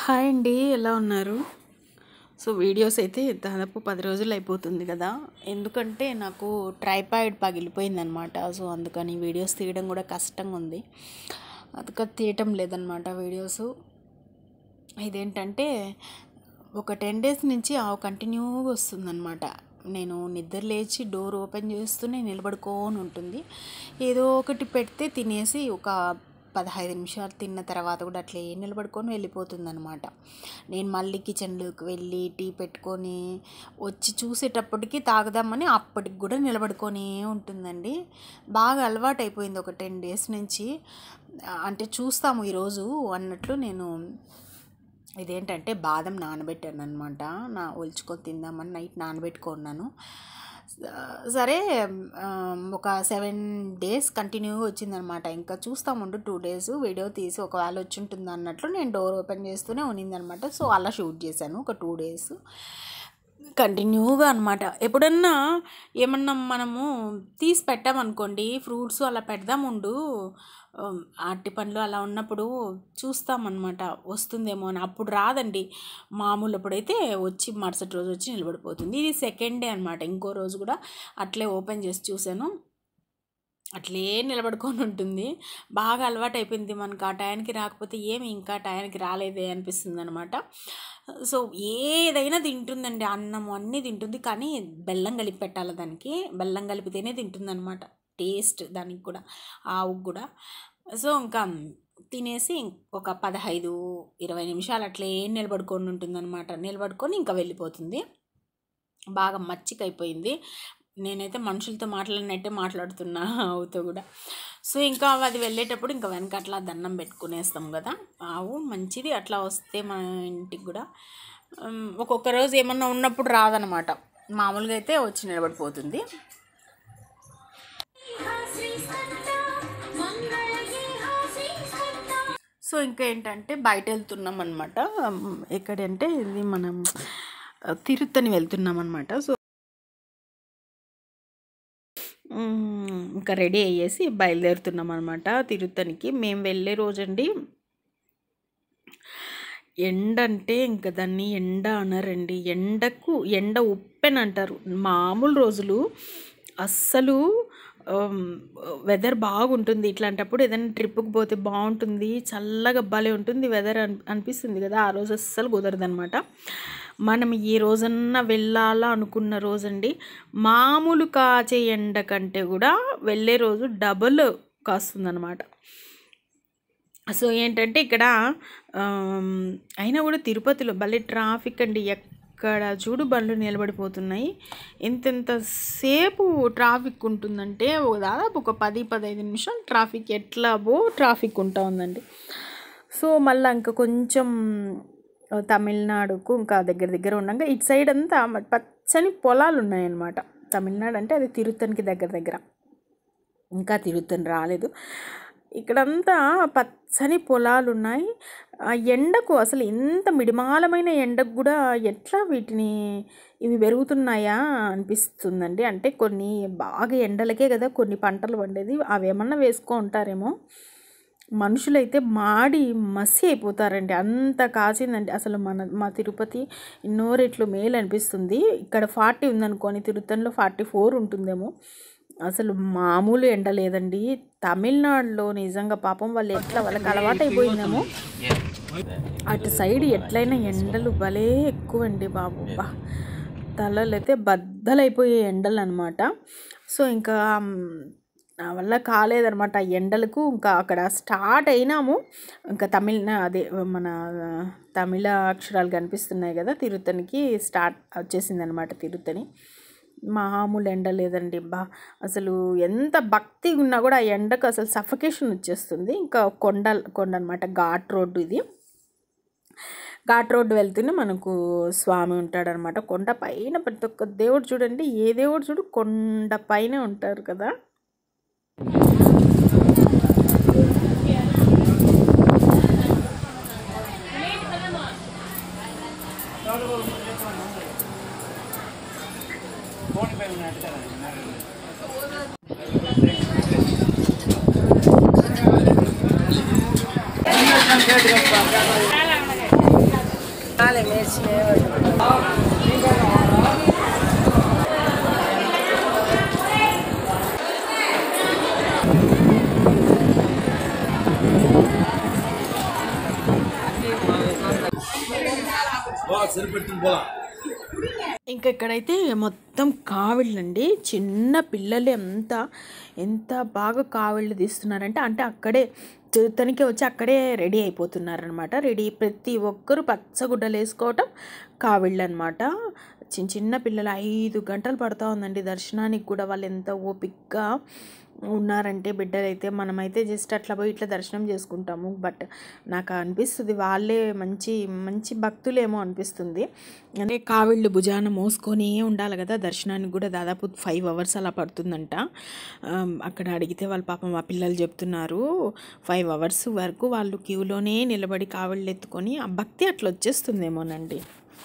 hi అండి ఎలా ఉన్నారు సో వీడియోస్ అయితే దాదాపు పది రోజులు అయిపోతుంది కదా ఎందుకంటే నాకు ట్రైపాయిడ్ పగిలిపోయిందనమాట సో అందుకని వీడియోస్ తీయడం కూడా కష్టంగా ఉంది అందుక తీయటం లేదనమాట వీడియోస్ ఇదేంటంటే ఒక టెన్ డేస్ నుంచి ఆ కంటిన్యూగా వస్తుందన్నమాట నేను నిద్ర లేచి డోర్ ఓపెన్ చేస్తూనే నిలబడుకొని ఉంటుంది ఏదో ఒకటి పెడితే తినేసి ఒక పదహైదు నిమిషాలు తిన్న తర్వాత కూడా అట్లే నిలబడుకొని వెళ్ళిపోతుందనమాట నేను మళ్ళీ కిచెన్లోకి వెళ్ళి టీ పెట్టుకొని వచ్చి చూసేటప్పటికి తాగదామని అప్పటికి కూడా నిలబడుకొని ఉంటుందండి బాగా అలవాటు అయిపోయింది ఒక టెన్ డేస్ నుంచి అంటే చూస్తాము ఈరోజు అన్నట్లు నేను ఇదేంటంటే బాదం నానబెట్టాను అనమాట నా ఒలుచుకొని తిందామని నైట్ నానబెట్టుకున్నాను సరే ఒక సెవెన్ డేస్ కంటిన్యూగా వచ్చిందనమాట ఇంకా చూస్తాముండు టూ డేస్ వీడియో తీసి ఒకవేళ వచ్చి ఉంటుంది అన్నట్లు నేను డోర్ ఓపెన్ చేస్తూనే ఉన్నిందనమాట సో అలా షూట్ చేశాను ఒక టూ డేస్ కంటిన్యూగా అనమాట ఎప్పుడన్నా ఏమన్నా మనము తీసి పెట్టామనుకోండి ఫ్రూట్స్ అలా పెడదాం ఉండు అరటి పండ్లు అలా ఉన్నప్పుడు చూస్తామన్నమాట వస్తుందేమో అని అప్పుడు రాదండి మామూలు అప్పుడైతే వచ్చి మరుసటి రోజు వచ్చి నిలబడిపోతుంది ఇది సెకండ్ డే అనమాట ఇంకో రోజు కూడా అట్లే ఓపెన్ చేసి చూశాను అట్లే నిలబడుకొని ఉంటుంది బాగా అలవాటు అయిపోయింది మనకు ఆ టయానికి రాకపోతే ఏమి ఇంకా టయానికి రాలేదే అనిపిస్తుంది అనమాట సో ఏదైనా తింటుందండి అన్నం అన్నీ తింటుంది కానీ బెల్లం కలిపి పెట్టాలి దానికి బెల్లం కలిపితేనే తింటుంది అనమాట టేస్ట్ దానికి కూడా ఆవుకు కూడా సో ఇంకా తినేసి ఒక పదహైదు ఇరవై నిమిషాలు అట్లే నిలబడుకొని ఉంటుందన్నమాట నిలబడుకొని ఇంకా వెళ్ళిపోతుంది బాగా మచ్చికైపోయింది నేనైతే మనుషులతో మాట్లాడినట్టే మాట్లాడుతున్నా ఆవుతో కూడా సో ఇంకా అది వెళ్ళేటప్పుడు ఇంకా వెనక అట్లా దండం పెట్టుకునేస్తాం కదా ఆవు మంచిది అట్లా వస్తే మన ఇంటికి కూడా ఒక్కొక్క రోజు ఏమన్నా ఉన్నప్పుడు రాదనమాట మామూలుగా అయితే వచ్చి నిలబడిపోతుంది సో ఇంకా ఏంటంటే బయట వెళ్తున్నాం అనమాట ఎక్కడంటే ఇది మనం తిరుత్తని వెళ్తున్నాం అనమాట సో ఇంకా రెడీ అయ్యేసి బయలుదేరుతున్నాం అనమాట తిరుత్తనికి మేము వెళ్ళే రోజండి ఎండ అంటే ఇంకా దాన్ని ఎండ అనరండి ఎండకు ఎండ ఉప్పెన్ అంటారు మామూలు రోజులు అస్సలు వెదర్ బాగుంటుంది ఇట్లాంటప్పుడు ఏదైనా ట్రిప్కి పోతే బాగుంటుంది చల్లగా భలే ఉంటుంది వెదర్ అని అనిపిస్తుంది కదా ఆ రోజు అస్సలు కుదరదనమాట మనం ఏ రోజన్నా వెళ్ళాలా అనుకున్న రోజండి మామూలు కాచే ఎండ కంటే కూడా వెళ్ళే రోజు డబుల్ కాస్తుందన్నమాట సో ఏంటంటే ఇక్కడ అయినా కూడా తిరుపతిలో భలే ట్రాఫిక్ అండి ఎక్కడ చూడు బండ్లు నిలబడిపోతున్నాయి ఎంతెంతసేపు ట్రాఫిక్ ఉంటుందంటే దాదాపు ఒక పది పదహైదు నిమిషాలు ట్రాఫిక్ ఎట్లా బో ట్రాఫిక్ ఉంటా ఉందండి సో మళ్ళీ ఇంకా కొంచెం తమిళనాడుకు ఇంకా దగ్గర దగ్గర ఉండగా ఇటు సైడ్ అంతా పచ్చని పొలాలు ఉన్నాయన్నమాట తమిళనాడు అంటే అది తిరుత్తనికి దగ్గర దగ్గర ఇంకా తిరుత్తని రాలేదు ఇక్కడంతా పచ్చని పొలాలు ఉన్నాయి ఆ ఎండకు అసలు ఎంత మిడిమాలమైన ఎండకు కూడా ఎట్లా వీటిని ఇవి పెరుగుతున్నాయా అనిపిస్తుందండి అంటే కొన్ని బాగా ఎండలకే కదా కొన్ని పంటలు పండేది అవి ఏమన్నా వేసుకో ఉంటారేమో మనుషులైతే మాడి మసి అయిపోతారండి అంత కాసిందండి అసలు మన మా తిరుపతి ఎన్నో రెట్లు మేలు అనిపిస్తుంది ఇక్కడ ఫార్టీ ఉందనుకోని తిరుత్తనిలో ఫార్టీ ఫోర్ ఉంటుందేమో అసలు మామూలు ఎండ లేదండి తమిళనాడులో నిజంగా పాపం వాళ్ళు ఎట్లా వాళ్ళకి అలవాటు అయిపోయిందేమో అటు సైడ్ ఎట్లయినా ఎండలు భలే ఎక్కువ అండి బాబు బా తలలు అయితే బద్దలైపోయే ఎండలు అనమాట సో ఇంకా నా వల్ల కాలేదనమాట ఎండలకు ఇంకా అక్కడ స్టార్ట్ అయినాము ఇంకా తమిళ అదే మన తమిళ అక్షరాలు కనిపిస్తున్నాయి కదా తిరుత్తనికి స్టార్ట్ వచ్చేసింది అనమాట తిరుత్తని మామూలు ఎండ లేదండి బా అసలు ఎంత భక్తి ఉన్నా కూడా ఆ ఎండకు అసలు సఫకేషన్ వచ్చేస్తుంది ఇంకా కొండ కొండ అనమాట ఘాట్ రోడ్డు ఇది ఘాట్ రోడ్డు వెళ్తూనే మనకు స్వామి ఉంటాడనమాట కొండ పైన ప్రతి ఒక్క దేవుడు చూడండి ఏ దేవుడు చూడు కొండ పైన ఉంటారు కదా సరిపెట్టింది పోలా ఇంకా ఇక్కడైతే మొత్తం కావిళ్ళండి చిన్న పిల్లలు ఎంత ఎంత బాగా కావిళ్ళు తీస్తున్నారంటే అంటే అక్కడే తీర్థానికి వచ్చి అక్కడే రెడీ అయిపోతున్నారనమాట రెడీ ప్రతి ఒక్కరు పచ్చగుడ్డలు వేసుకోవటం కావిళ్ళు అనమాట చిన్న చిన్న పిల్లలు ఐదు గంటలు పడుతూ ఉందండి దర్శనానికి కూడా వాళ్ళు ఎంత ఓపిక్గా ఉన్నారంటే బిడ్డలైతే మనమైతే జస్ట్ అట్లా పోయి ఇట్లా దర్శనం చేసుకుంటాము బట్ నాకు అనిపిస్తుంది వాళ్ళే మంచి మంచి భక్తులేమో అనిపిస్తుంది అంటే కావిళ్ళు భుజాన మోసుకొని ఉండాలి కదా దర్శనానికి కూడా దాదాపు ఫైవ్ అవర్స్ అలా పడుతుందంట ఆమ్, అక్కడ అడిగితే వాళ్ళ పాపం మా పిల్లలు చెప్తున్నారు ఫైవ్ అవర్స్ వరకు వాళ్ళు క్యూలోనే నిలబడి కావిళ్ళు ఎత్తుకొని ఆ భక్తి అట్లా వచ్చేస్తుందేమోనండి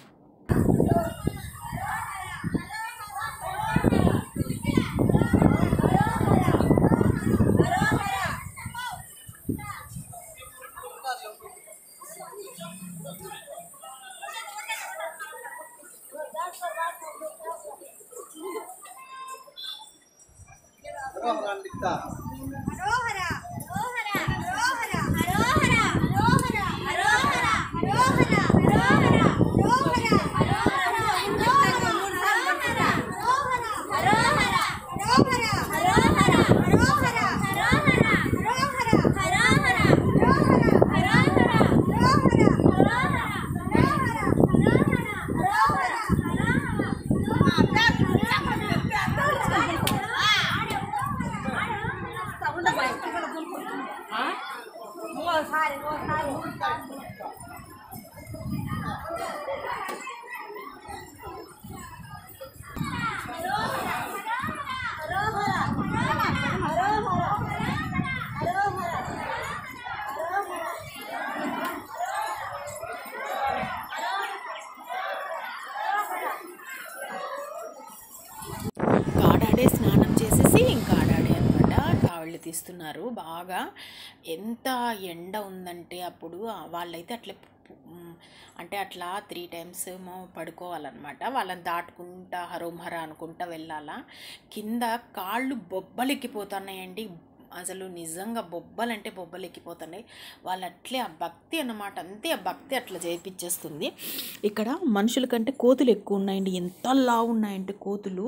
కాడాడే స్నానం చేసేసి ఇంకా ఆడాడే అనమాట కావిళ్ళు తీస్తున్నారు బాగా ఎంత ఎండ ఉందంటే అప్పుడు ఆ వాళ్ళైతే అట్లా పు- మ్, అంటే అట్లా త్రీ టైమ్స్ ఏమో పడుకోవాలన్నమాట వాళ్ళని దాటుకుంటా హరోం హర అనుకుంటా వెళ్ళాలా కింద కాళ్ళు బొబ్బలెక్కిపోతున్నాయండి అసలు నిజంగా బొబ్బలు అంటే బొబ్బలు ఎక్కిపోతున్నాయి వాళ్ళు అట్లే ఆ భక్తి అన్నమాట అంతే ఆ భక్తి అట్లా చేయించేస్తుంది ఇక్కడ మనుషుల కంటే కోతులు ఎక్కువ ఉన్నాయండి ఎంత లావు ఉన్నాయంటే కోతులు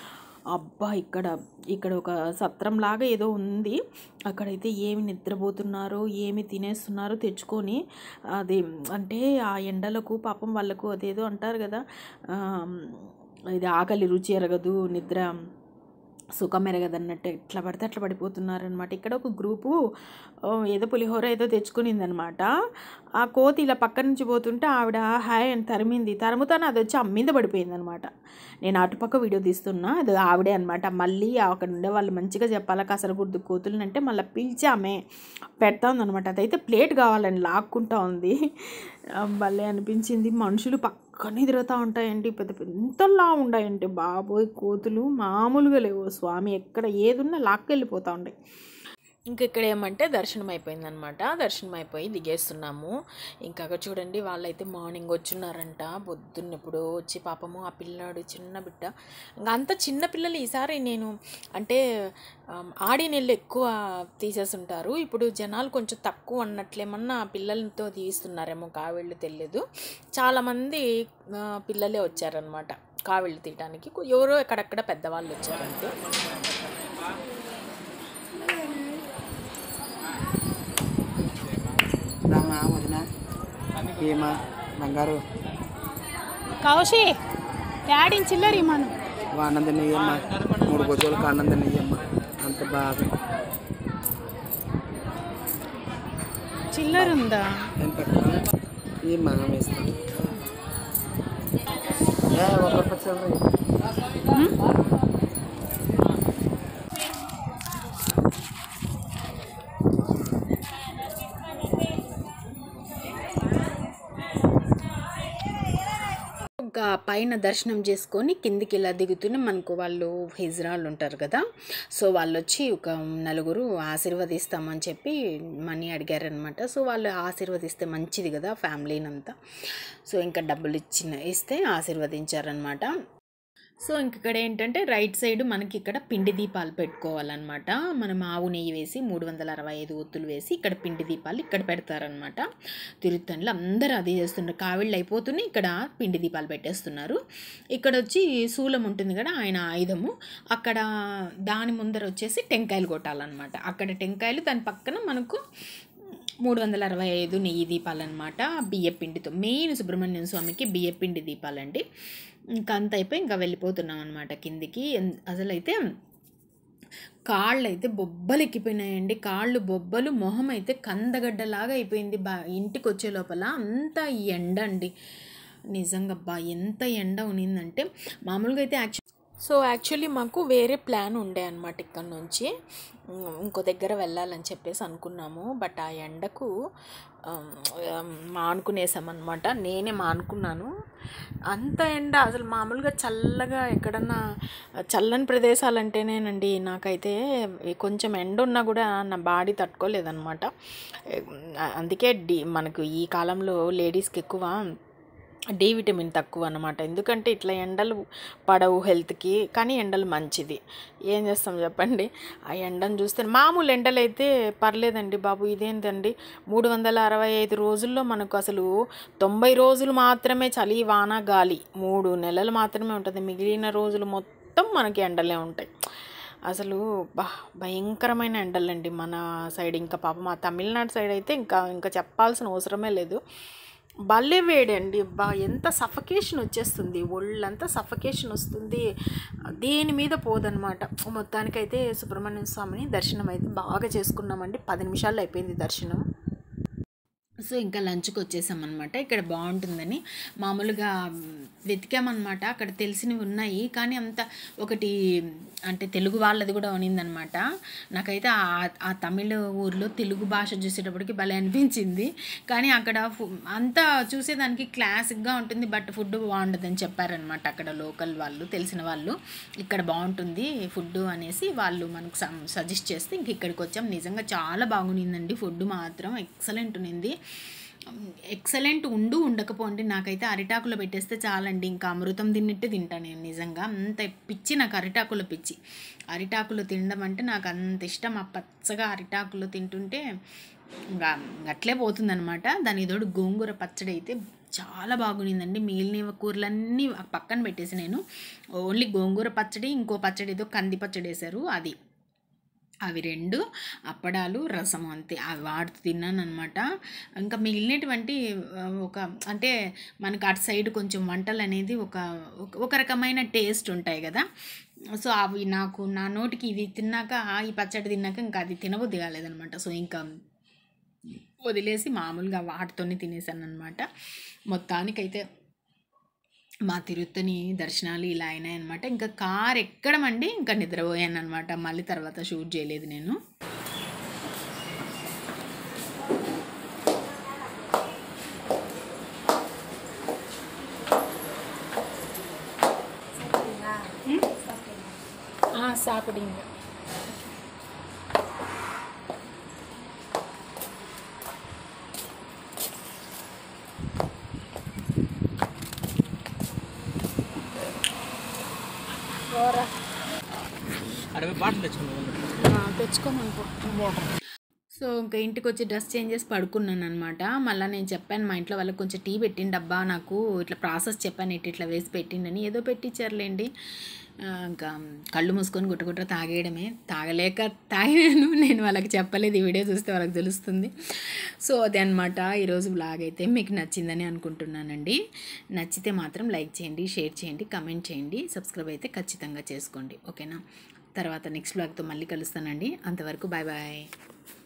అబ్బా ఇక్కడ ఇక్కడ ఒక సత్రం లాగా ఏదో ఉంది అక్కడైతే ఏమి నిద్రపోతున్నారో ఏమి తినేస్తున్నారో తెచ్చుకొని అది అంటే ఆ ఎండలకు పాపం వాళ్ళకు అదేదో అంటారు కదా ఆ, ఇది ఆకలి రుచి ఎరగదు నిద్ర సుఖం ఎరగదన్నట్టు ఎట్లా పడితే అట్లా పడిపోతున్నారనమాట ఇక్కడ ఒక గ్రూపు ఆ, ఏదో పులిహోర ఏదో తెచ్చుకునిందనమాట ఆ కోతి ఇలా పక్క నుంచి పోతుంటే ఆవిడ హాయ్ అని తరిమింది తరుముతాను అది వచ్చి అమ్మింద పడిపోయిందనమాట నేను అటుపక్క వీడియో తీస్తున్నా అది ఆవిడే అనమాట మళ్ళీ అక్కడ ఉండే వాళ్ళు మంచిగా చెప్పాలా కసరగుర్దు కోతులు అంటే మళ్ళీ పిలిచి ఆమె పెడతా ఉందనమాట అదైతే ప్లేట్ కావాలని లాక్కుంటా ఉంది ఆ, భలే అనిపించింది మనుషులు పక్కనే తిరుగుతూ ఉంటాయండి పెద్ద పెద్ద ఎంతలా ఉన్నాయంటే బాబోయ్ కోతులు మామూలుగా లేవు స్వామి ఎక్కడ ఏదున్నా లాక్కెళ్ళిపోతూ ఉంటాయి ఇంక ఇక్కడ ఏమంటే దర్శనం అయిపోయిందనమాట దర్శనం అయిపోయి దిగేస్తున్నాము ఇంకా అక్కడ చూడండి వాళ్ళైతే మార్నింగ్ వచ్చున్నారంట పొద్దున్న ఎప్పుడో వచ్చి పాపము ఆ పిల్లాడు చిన్న బిడ్డ ఇంకా అంత చిన్న పిల్లలు ఈసారి నేను అంటే ఆమ్, ఆడి నెల్లు ఎక్కువ తీసేస్తుంటారు ఇప్పుడు జనాలు కొంచెం తక్కువ అన్నట్లేమన్నా పిల్లలతో తీస్తున్నారేమో కావిళ్ళు తెలియదు చాలామంది ఆ, పిల్లలే వచ్చారనమాట కావిళ్ళు తీయడానికి ఎవరో ఎక్కడెక్కడ పెద్దవాళ్ళు వచ్చారంటే రామా వదిన ఏమా బంగారు కౌశి డాడీని చిల్లరి మనం ఆనందం నెయ్యమ్మా మూడు గొజ్జులకు ఆనందం నెయ్యమ్మా అంత బాగా చిల్లర ఉందా ఎంత ఈ మా వేస్తాం ఏ ఒక రూపాయి చిల్లర ఇంకా పైన దర్శనం చేసుకొని కిందికి ఇలా దిగుతూనే మనకు వాళ్ళు హిజ్రాలు ఉంటారు కదా సో వాళ్ళు వచ్చి ఒక నలుగురు ఆశీర్వదిస్తామని చెప్పి మనీ అడిగారనమాట సో వాళ్ళు ఆశీర్వదిస్తే మంచిది కదా ఫ్యామిలీని అంతా సో ఇంకా డబ్బులు ఇచ్చిన ఇస్తే ఆశీర్వదించారనమాట సో ఇంక ఇక్కడ ఏంటంటే రైట్ సైడ్ మనకి ఇక్కడ పిండి దీపాలు పెట్టుకోవాలన్నమాట మనం ఆవు నెయ్యి వేసి మూడు వందల అరవై ఐదు ఒత్తులు వేసి ఇక్కడ పిండి దీపాలు ఇక్కడ పెడతారనమాట తిరుత్తన్లు అందరూ అదే చేస్తున్నారు కావిళ్ళు అయిపోతున్నాయి ఇక్కడ పిండి దీపాలు పెట్టేస్తున్నారు ఇక్కడ వచ్చి శూలం ఉంటుంది కదా ఆయన ఆయుధము అక్కడ దాని ముందర వచ్చేసి టెంకాయలు కొట్టాలన్నమాట అక్కడ టెంకాయలు దాని పక్కన మనకు మూడు వందల అరవై ఐదు నెయ్యి దీపాలన్నమాట బియ్యపిండితో మెయిన్ సుబ్రహ్మణ్యం స్వామికి బియ్యపిండి దీపాలండి ఇంకా అంత అయిపోయి ఇంకా వెళ్ళిపోతున్నాం అనమాట కిందికి ఎన్- అసలైతే కాళ్ళు అయితే బొబ్బలు ఎక్కిపోయినాయండి కాళ్ళు బొబ్బలు మొహం అయితే కందగడ్డలాగా అయిపోయింది బా ఇంటికి వచ్చే లోపల అంత ఎండ అండి నిజంగా బా ఎంత ఎండ ఉన్నిందంటే మామూలుగా అయితే యాక్చువల్ సో యాక్చువల్లీ మాకు వేరే ప్లాన్ ఉండే అనమాట ఇక్కడ నుంచి ఉమ్, ఇంకో దగ్గర వెళ్ళాలని చెప్పేసి అనుకున్నాము బట్ ఆ ఎండకు ఆమ్, ఆమ్, మానుకునేసామన్నమాట నేనే మానుకున్నాను అంత ఎండ అసలు మామూలుగా చల్లగా ఎక్కడన్నా చల్లని ప్రదేశాలంటేనేనండి నాకైతే కొంచెం ఎండ ఉన్నా కూడా నా బాడీ తట్టుకోలేదన్నమాట అందుకే డి మనకు ఈ కాలంలో లేడీస్కి ఎక్కువ డి విటమిన్ తక్కువ అన్నమాట ఎందుకంటే ఇట్లా ఎండలు పడవు హెల్త్కి కానీ ఎండలు మంచిది ఏం చేస్తాం చెప్పండి ఆ ఎండను చూస్తే మామూలు ఎండలు అయితే పర్లేదండి బాబు ఇదేంటండి మూడు వందల అరవై ఐదు రోజుల్లో మనకు అసలు తొంభై రోజులు మాత్రమే చలి వాన గాలి మూడు నెలలు మాత్రమే ఉంటుంది మిగిలిన రోజులు మొత్తం మనకి ఎండలే ఉంటాయి అసలు బా భయంకరమైన ఎండలండి మన సైడ్ ఇంకా పాప మా తమిళనాడు సైడ్ అయితే ఇంకా ఇంకా చెప్పాల్సిన అవసరమే లేదు భలే వేడండి బా ఎంత సఫకేషన్ వచ్చేస్తుంది ఒళ్ళంతా సఫకేషన్ వస్తుంది దేని మీద పోదనమాట మొత్తానికైతే సుబ్రహ్మణ్య స్వామిని దర్శనం అయితే బాగా చేసుకున్నామండి పది నిమిషాల్లో అయిపోయింది దర్శనం సో ఇంకా లంచ్కి వచ్చేసామన్నమాట ఇక్కడ బాగుంటుందని మామూలుగా మ్, వెతికామన్నమాట అక్కడ తెలిసినవి ఉన్నాయి కానీ అంత ఒకటి అంటే తెలుగు వాళ్ళది కూడా ఉన్నిందనమాట నాకైతే ఆ ఆ తమిళ ఊర్లో తెలుగు భాష చూసేటప్పటికి భలే అనిపించింది కానీ అక్కడ ఫు- అంతా చూసేదానికి క్లాసిక్గా ఉంటుంది బట్ ఫుడ్ బాగుంటుందని చెప్పారనమాట అక్కడ లోకల్ వాళ్ళు తెలిసిన వాళ్ళు ఇక్కడ బాగుంటుంది ఫుడ్ అనేసి వాళ్ళు మనకు సజెస్ట్ చేస్తే ఇంక ఇక్కడికి వచ్చాం నిజంగా చాలా బాగుండిందండి ఫుడ్ మాత్రం ఎక్సలెంట్ ఉన్నింది ఎక్సలెంట్ ఉండు ఉండకపోండి నాకైతే అరిటాకులో పెట్టేస్తే చాలండి ఇంకా అమృతం తిన్నట్టే తింటాను నేను నిజంగా అంత పిచ్చి నాకు అరిటాకులో పిచ్చి అరిటాకులో తినడం అంటే నాకు అంత ఇష్టం ఆ పచ్చగా అరిటాకులో తింటుంటే ఇంకా అట్లే పోతుందనమాట దాని తోడు గోంగూర పచ్చడి అయితే చాలా బాగుండిందండి మిగిలిన కూరలన్నీ ఆ పక్కన పెట్టేసి నేను ఓన్లీ గోంగూర పచ్చడి ఇంకో పచ్చడి ఏదో కంది పచ్చడి వేశారు అది అవి రెండు అప్పడాలు రసం అంతే అవి వాడుతూ తిన్నాను అనమాట ఇంకా మిగిలినటువంటి ఆ, ఒక అంటే మనకు అటు సైడ్ కొంచెం వంటలు అనేది ఒక ఒక- ఒక రకమైన టేస్ట్ ఉంటాయి కదా సో అవి నాకు నా నోటికి ఇది తిన్నాక ఆ, ఈ పచ్చడి తిన్నాక ఇంకా అది తినబుద్ధి కాలేదనమాట సో ఇంకా వదిలేసి మామూలుగా వాటితోనే తినేసాను అనమాట మొత్తానికైతే మా తిరుత్తని దర్శనాలు ఇలా అయినాయి అనమాట ఇంకా కార్ ఎక్కడమండి ఇంకా నిద్రపోయాను అనమాట మళ్ళీ తర్వాత షూట్ చేయలేదు నేను சாப்பிடுங்க అడవి బాటలు తెచ్చుకున్నాను తెచ్చుకోమనుకో సో ఇంకా ఇంటికి వచ్చి డ్రెస్ చేంజ్ చేసి పడుకున్నాను అనమాట మళ్ళీ నేను చెప్పాను మా ఇంట్లో వాళ్ళకి కొంచెం టీ పెట్టిండి అబ్బా నాకు ఇట్లా ప్రాసెస్ చెప్పాను ఇట్లా ఇట్లా వేసి పెట్టిండని ఏదో పెట్టించారులేండి ఆ, ఇంకా కళ్ళు మూసుకొని గుట్టగుట్ట తాగేయడమే తాగలేక తాగినాను నేను వాళ్ళకి చెప్పలేదు ఈ వీడియో చూస్తే వాళ్ళకి తెలుస్తుంది సో అదే అనమాట ఈరోజు బ్లాగ్ అయితే మీకు నచ్చిందని అనుకుంటున్నానండి నచ్చితే మాత్రం లైక్ చేయండి షేర్ చేయండి కమెంట్ చేయండి సబ్స్క్రైబ్ అయితే ఖచ్చితంగా చేసుకోండి ఓకేనా తర్వాత నెక్స్ట్ బ్లాగ్తో మళ్ళీ కలుస్తానండి అంతవరకు బాయ్ బాయ్